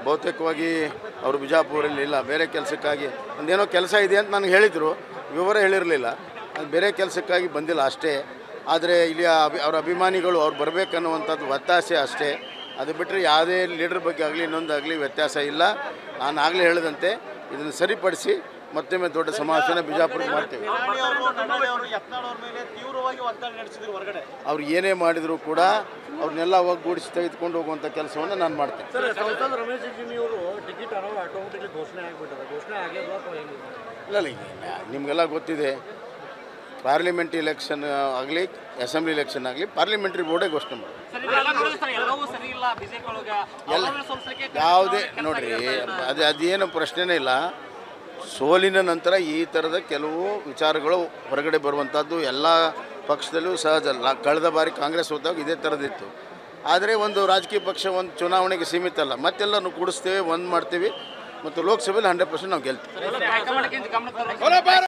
ಬಹುತೇಕವಾಗಿ ಅವರು ಬಿಜಾಪುರಲ್ಲಿ ಇಲ್ಲ ಬೇರೆ ಕೆಲಸಕ್ಕಾಗಿ ಒಂದೇನೋ ಕೆಲಸ ಇದೆ ಅಂತ ನನಗೆ ಹೇಳಿದರು ವಿವರ ಹೇಳಿರಲಿಲ್ಲ ಅದು ಬೇರೆ ಕೆಲಸಕ್ಕಾಗಿ ಬಂದಿಲ್ಲ ಅಷ್ಟೇ ಆದರೆ ಇಲ್ಲಿ ಅಭಿ ಅವ್ರ ಅಭಿಮಾನಿಗಳು ಅವ್ರು ಬರಬೇಕನ್ನುವಂಥದ್ದು ಒತ್ತಾಸೆ ಅಷ್ಟೇ ಅದು ಬಿಟ್ಟರೆ ಯಾವುದೇ ಲೀಡರ್ ಬಗ್ಗೆ ಆಗಲಿ ಇನ್ನೊಂದಾಗಲಿ ವ್ಯತ್ಯಾಸ ಇಲ್ಲ ನಾನು ಆಗಲೇ ಹೇಳಿದಂತೆ ಇದನ್ನು ಸರಿಪಡಿಸಿ ಮತ್ತೊಮ್ಮೆ ದೊಡ್ಡ ಸಮಾವೇಶನ ಬಿಜಾಪುರಕ್ಕೆ ಮಾಡ್ತೇವೆ ಅವರು ಯತ್ನಾಳ್ ಅವ್ರ ಮೇಲೆ ತೀವ್ರವಾಗಿ ವಾಗ್ದಾಳಿ ನಡೆಸಿದ್ರು ಹೊರಗಡೆ ಅವ್ರು ಏನೇ ಮಾಡಿದರೂ ಕೂಡ ಅವ್ರನ್ನೆಲ್ಲ ಒಗ್ಗೂಡಿಸಿ ತೆಗೆದುಕೊಂಡು ಹೋಗುವಂಥ ಕೆಲಸವನ್ನು ನಾನು ಮಾಡ್ತೇನೆ ಸರ್ ಸಂಸದ ರಮೇಶ್ ಜಿಗಜಿಣಗಿ ಅವರು ಟಿಕೆಟ್ ಅನ್ನೋ ಆಟೋಮೆಟಿಕ್ಲಿ ಘೋಷಣೆ ಆಗಿಬಿಟ್ಟದೆ ಘೋಷಣೆ ಆಗ್ಯದ ಅಥವಾ ಏನಿಲ್ಲ ಇಲ್ಲ ಇಲ್ಲ, ಇಲ್ಲ ನಿಮಗೆಲ್ಲ ಗೊತ್ತಿದೆ ಪಾರ್ಲಿಮೆಂಟ್ ಇಲೆಕ್ಷನ್ ಆಗಲಿ ಅಸೆಂಬ್ಲಿ ಇಲೆಕ್ಷನ್ ಆಗಲಿ ಪಾರ್ಲಿಮೆಂಟ್ರಿ ಬೋರ್ಡೇ ಘೋಷಣೆ ಮಾಡಿ ಸರ್ ಇದೆಲ್ಲ ನೋಡಿದ್ರೆ ಸರ್ ಎಲ್ಲವೂ ಸರಿ ಇಲ್ಲ ಬಿಜೆಪಿ ಒಳಗ ಎಲ್ಲ ಅವ್ರನ್ನ ಸೋಲ್ಸಲಿಕ್ಕೆ ಯಾವುದೇ ನೋಡ್ರಿ ಅದು ಅದೇನು ಪ್ರಶ್ನೆನೇ ಇಲ್ಲ ಸೋಲಿನ ನಂತರ ಈ ಥರದ ಕೆಲವು ವಿಚಾರಗಳು ಹೊರಗಡೆ ಬರುವಂಥದ್ದು ಎಲ್ಲ ಪಕ್ಷದಲ್ಲೂ ಸಹಜ ಅಲ್ಲ ಕಳೆದ ಬಾರಿ ಕಾಂಗ್ರೆಸ್ ಹೋದಾಗ ಇದೇ ಥರದಿತ್ತು ಆದರೆ ಒಂದು ರಾಜಕೀಯ ಪಕ್ಷ ಒಂದು ಚುನಾವಣೆಗೆ ಸೀಮಿತ ಅಲ್ಲ ಮತ್ತೆಲ್ಲರೂ ಕೂಡಿಸ್ತೇವೆ ಒಂದು ಮಾಡ್ತೀವಿ ಮತ್ತು ಲೋಕಸಭೆಯಲ್ಲಿ ಹಂಡ್ರೆಡ್ ಪರ್ಸೆಂಟ್ ನಾವು ಗೆಲ್ತೀವಿ ಹೈಕಮಾಂಡ್ಗಿಂತ ಗಮನ ತರೋ